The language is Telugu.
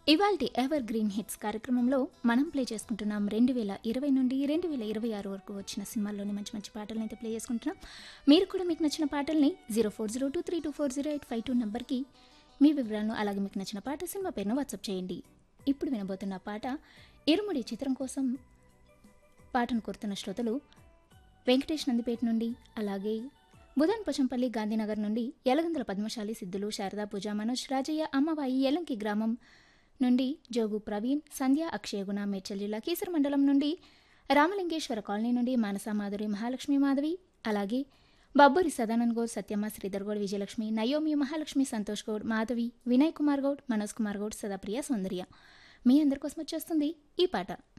ఇవాల్టి ఎవర్ గ్రీన్ హిట్స్ కార్యక్రమంలో మనం ప్లే చేసుకుంటున్నాం రెండు వేల ఇరవై నుండి రెండు వేల ఇరవై ఆరు వరకు వచ్చిన సినిమాల్లోని మంచి మంచి పాటలను అయితే ప్లే చేసుకుంటున్నాం మీరు కూడా మీకు నచ్చిన పాటల్ని zero four zero two three two four zero eight five two నెంబర్కి మీ వివరాలను అలాగే మీకు నచ్చిన పాట సినిమా పేరును వాట్సాప్ చేయండి ఇప్పుడు వినబోతున్న పాట ఇరుముడి చిత్రం కోసం పాటను కోరుతున్న శ్రోతలు వెంకటేష్ నందిపేట నుండి అలాగే బుధన్ పోచంపల్లి గాంధీనగర్ నుండి యలగందుల పద్మశాలి సిద్ధులు శారదా పూజ మనోజ్ రాజయ్య అమ్మవాయి యలంకి గ్రామం నుండి జోగు ప్రవీణ్ సంధ్య అక్షయగుణ మేడ్చల్ జిల్లా కీసర మండలం నుండి రామలింగేశ్వర కాలనీ నుండి మానస మాధురి మహాలక్ష్మి మాధవి అలాగే బబ్బూరి సదానంద్ గౌడ్ సత్యమ్మ శ్రీధర్ గౌడ్ విజయలక్ష్మి నయోమి మహాలక్ష్మి సంతోష్ గౌడ్ మాధవి వినయ్ కుమార్ గౌడ్ మనోజ్ కుమార్ గౌడ్ సదాప్రియ సౌందర్య మీ అందరి కోసం వచ్చేస్తుంది ఈ పాట